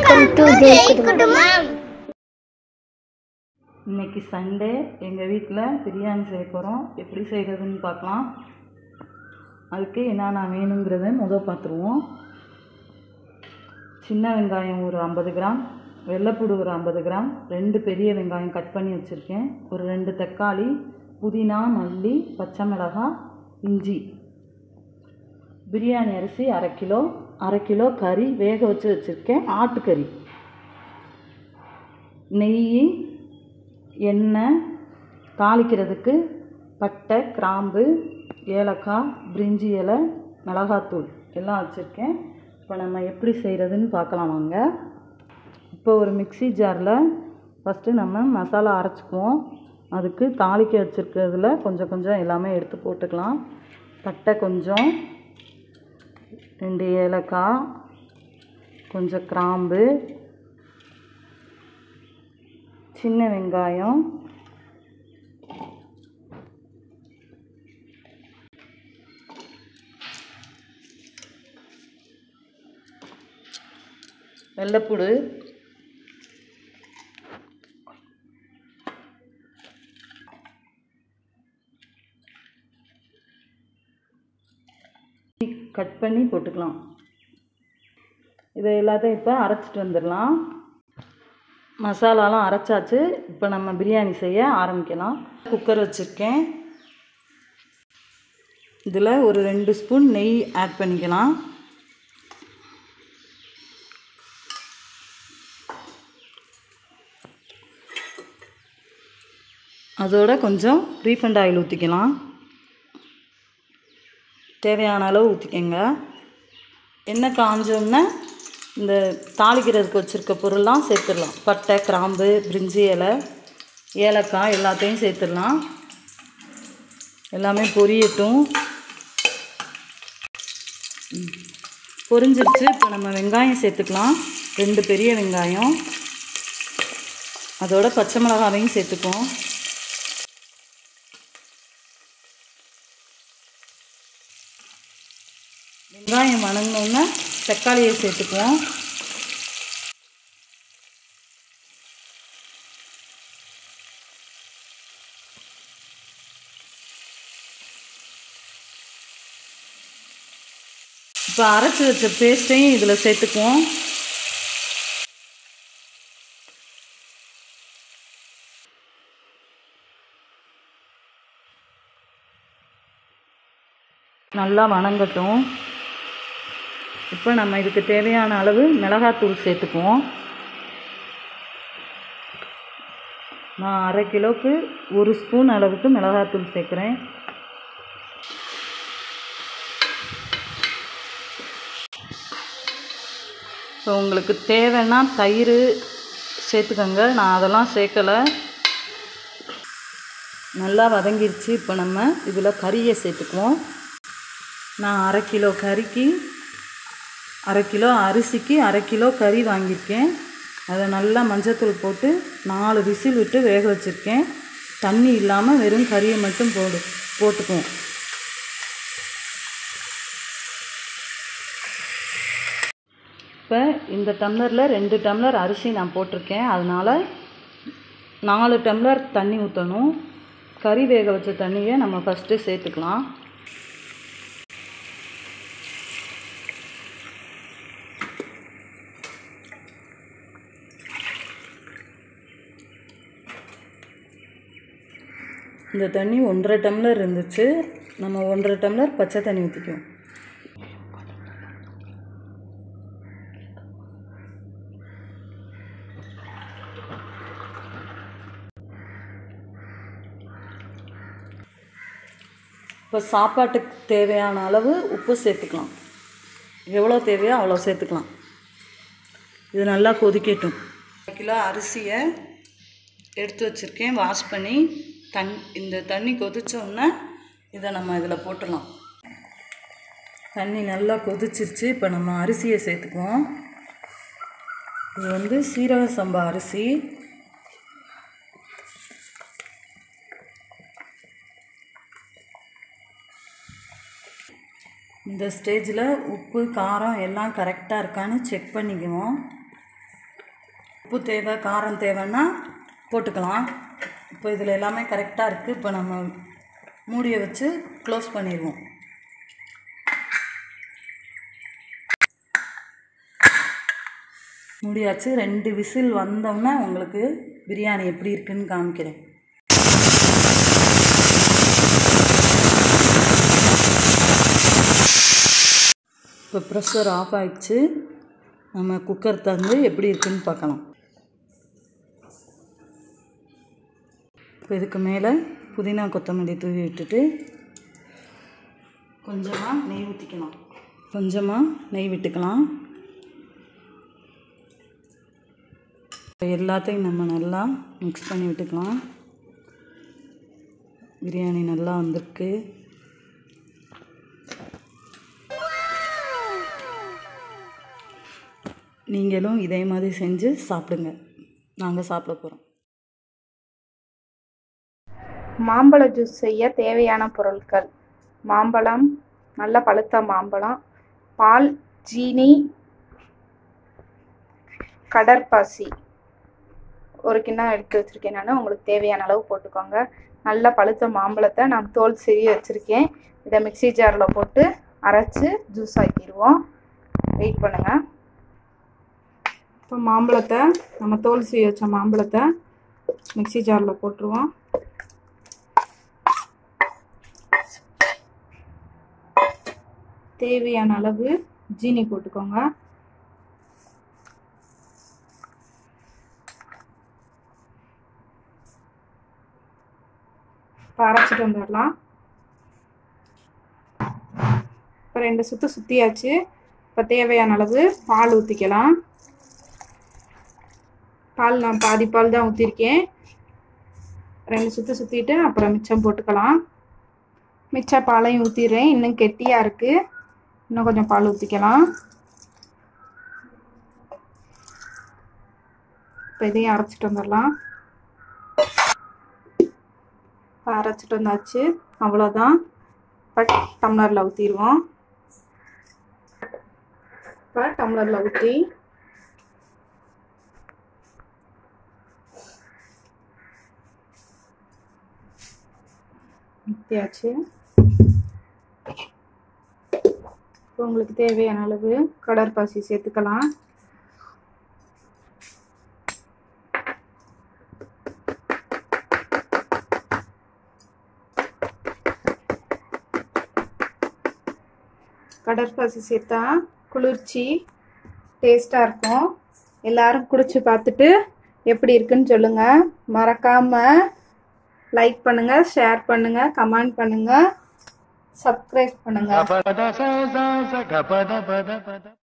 Welcome to Jai குடும்பம் இன்னைக்கு Sunday எங்கள் வீட்டில் பிரியாணி செய்ய போகிறோம் எப்படி செய்கிறதுன்னு பார்க்கலாம் அதுக்கு என்னென்ன வேணுங்கிறத முதல் பார்த்துருவோம் சின்ன வெங்காயம் ஒரு ஐம்பது கிராம் வெள்ளைப்பூடு ஒரு ஐம்பது கிராம் ரெண்டு பெரிய வெங்காயம் கட் பண்ணி வச்சுருக்கேன் ஒரு ரெண்டு தக்காளி புதினா மல்லி பச்சை மிளகாய் இஞ்சி பிரியாணி அரிசி அரை கிலோ அரை கிலோ கறி வேக வச்சு வச்சுருக்கேன் ஆட்டுக்கறி நெய் எண்ணெய் தாளிக்கிறதுக்கு பட்டை கிராம்பு ஏலக்காய் பிரிஞ்சி இலை மிளகாத்தூள் எல்லாம் வச்சுருக்கேன் இப்போ நம்ம எப்படி செய்கிறதுன்னு பார்க்கலாம் வாங்க இப்போ ஒரு மிக்ஸி ஜாரில் ஃபஸ்ட்டு நம்ம மசாலா அரைச்சிக்குவோம் அதுக்கு தாளிக்க வச்சுருக்கிறதுல கொஞ்சம் கொஞ்சம் எல்லாமே எடுத்து போட்டுக்கலாம் பட்டை கொஞ்சம் ரெண்டு ஏலக்காய் கொஞ்சம் கிராம்பு சின்ன வெங்காயம் வெள்ளைப்பூடு கட் பண்ணி போட்டுக்கலாம் இதை எல்லாத்தையும் இப்போ அரைச்சிட்டு வந்துடலாம் மசாலாலாம் அரைச்சாச்சு இப்போ நம்ம பிரியாணி செய்ய ஆரம்பிக்கலாம் குக்கர் வச்சுருக்கேன் இதில் ஒரு ரெண்டு ஸ்பூன் நெய் ஆட் பண்ணிக்கலாம் அதோட கொஞ்சம் ரீஃபண்ட் ஆயில் ஊற்றிக்கலாம் தேவையான அளவு ஊற்றிக்கங்க எண்ணெய் காஞ்சோன்னே இந்த தாளிக்கிறதுக்கு வச்சுருக்க பொருள்லாம் சேர்த்துடலாம் பட்டை கிராம்பு பிரிஞ்சி இலை ஏலக்காய் எல்லாத்தையும் சேர்த்துடலாம் எல்லாமே பொரியட்டும் ம். பொரிஞ்சிருச்சு இப்போ நம்ம வெங்காயம் சேர்த்துக்கலாம் ரெண்டு பெரிய வெங்காயம் அதோட பச்சை மிளகாவையும் சேர்த்துக்குவோம் வெங்காயம் வணங்கினோன்னா தக்காளியை சேர்த்துக்குவோம் இப்போ அரைச்சி வச்ச பேஸ்ட்டையும் இதில் சேர்த்துக்குவோம் நல்லா வணங்கட்டும் இப்போ நம்ம இதுக்கு தேவையான அளவு மிளகாத்தூள் சேர்த்துக்குவோம் நான் அரை கிலோவுக்கு ஒரு ஸ்பூன் அளவுக்கு மிளகாத்தூள் சேர்க்குறேன் ஸோ உங்களுக்கு தேவைன்னா தயிர் சேர்த்துக்கோங்க நான் அதெல்லாம் சேர்க்கலை நல்லா வதங்கிருச்சு இப்போ நம்ம இதில் கறியை சேர்த்துக்குவோம் நான் அரை கிலோ கறிக்கு அரை கிலோ அரிசிக்கு அரை கிலோ கறி வாங்கியிருக்கேன் அதை நல்லா மஞ்சத்தூள் போட்டு நாலு விசில் விட்டு வேக வச்சுருக்கேன் தண்ணி இல்லாமல் வெறும் கறியை மட்டும் போடு போட்டுக்குவோம் இப்போ இந்த டம்ளரில் ரெண்டு டம்ளர் அரிசி நான் போட்டிருக்கேன் அதனால் நாலு டம்ளர் தண்ணி ஊற்றணும் கறி வேக வச்ச தண்ணியை நம்ம ஃபஸ்ட்டு சேர்த்துக்கலாம் இந்த தண்ணி ஒன்றரை டம்ளர் இருந்துச்சு நம்ம ஒன்றரை டம்ளர் பச்சை தண்ணி ஊற்றிக்குவோம் இப்போ சாப்பாட்டுக்கு தேவையான அளவு உப்பு சேர்த்துக்கலாம் எவ்வளோ தேவையோ அவ்வளோ சேர்த்துக்கலாம் இது நல்லா கொதிக்கட்டும் கிலோ அரிசியை எடுத்து வச்சுருக்கேன் வாஷ் பண்ணி தண் இந்த தண்ணி கொதிச்சோன்னே இதை நம்ம இதில் போட்டுடலாம் தண்ணி நல்லா கொதிச்சிருச்சு இப்போ நம்ம அரிசியை சேர்த்துக்குவோம் இது வந்து சீரக சம்பா அரிசி இந்த ஸ்டேஜில் உப்பு காரம் எல்லாம் கரெக்டாக இருக்கான்னு செக் பண்ணிக்குவோம் உப்பு தேவை காரம் தேவைன்னா போட்டுக்கலாம் இப்போ இதில் எல்லாமே கரெக்டாக இருக்குது இப்போ நம்ம மூடியை வச்சு க்ளோஸ் பண்ணிடுவோம் மூடியாச்சு ரெண்டு விசில் வந்தோன்னே உங்களுக்கு பிரியாணி எப்படி இருக்குன்னு காமிக்கிறேன் இப்போ ப்ரெஷர் ஆஃப் ஆயிடுச்சு நம்ம குக்கர் தந்து எப்படி இருக்குன்னு பார்க்கலாம் இப்போ இதுக்கு மேலே புதினா கொத்தமல்லி தூவி விட்டுட்டு கொஞ்சமாக நெய் ஊற்றிக்கலாம் கொஞ்சமாக நெய் விட்டுக்கலாம் இப்போ எல்லாத்தையும் நம்ம நல்லா மிக்ஸ் பண்ணி விட்டுக்கலாம் பிரியாணி நல்லா வந்திருக்கு நீங்களும் இதே மாதிரி செஞ்சு சாப்பிடுங்க நாங்கள் சாப்பிட போகிறோம் மாம்பழ ஜூஸ் செய்ய தேவையான பொருட்கள் மாம்பழம் நல்ல பழுத்த மாம்பழம் பால் ஜீனி கடற்பாசி ஒரு கிண்ணம் எடுத்து வச்சுருக்கேன் நான் உங்களுக்கு தேவையான அளவு போட்டுக்கோங்க நல்ல பழுத்த மாம்பழத்தை நான் தோல் சீவி வச்சுருக்கேன் இதை மிக்ஸி ஜாரில் போட்டு அரைச்சி ஜூஸ் ஆக்கிடுவோம் வெயிட் பண்ணுங்கள் இப்போ மாம்பழத்தை நம்ம தோல் சீவி வச்ச மாம்பழத்தை மிக்ஸி ஜாரில் போட்டுருவோம் தேவையான அளவு ஜீனி போட்டுக்கோங்க இப்போ அரைச்சிட்டு வந்துடலாம் இப்போ ரெண்டு சுற்று சுற்றியாச்சு இப்போ தேவையான அளவு பால் ஊற்றிக்கலாம் பால் நான் பாதி பால் தான் ஊற்றிருக்கேன் ரெண்டு சுற்று சுற்றிட்டு அப்புறம் மிச்சம் போட்டுக்கலாம் மிச்ச பாலையும் ஊற்றிடுறேன் இன்னும் கெட்டியாக இருக்குது இன்னும் கொஞ்சம் பால் ஊற்றிக்கலாம் இப்போ இதையும் அரைச்சிட்டு வந்துடலாம் இப்போ அரைச்சிட்டு வந்தாச்சு அவ்வளோதான் இப்போ டம்ளரில் ஊற்றிடுவோம் இப்போ டம்ளரில் ஊற்றி ஊற்றியாச்சு இப்போ உங்களுக்கு தேவையான அளவு கடற்பாசி சேர்த்துக்கலாம் கடற்பாசி சேர்த்தா குளிர்ச்சி டேஸ்ட்டாக இருக்கும் எல்லாரும் குடிச்சு பார்த்துட்டு எப்படி இருக்குன்னு சொல்லுங்கள் மறக்காமல் லைக் பண்ணுங்கள் ஷேர் பண்ணுங்கள் கமெண்ட் பண்ணுங்கள் சப்ஸ்கிரைப் பண்ணுங்கள் Gapada sa sa sa gapada pada pada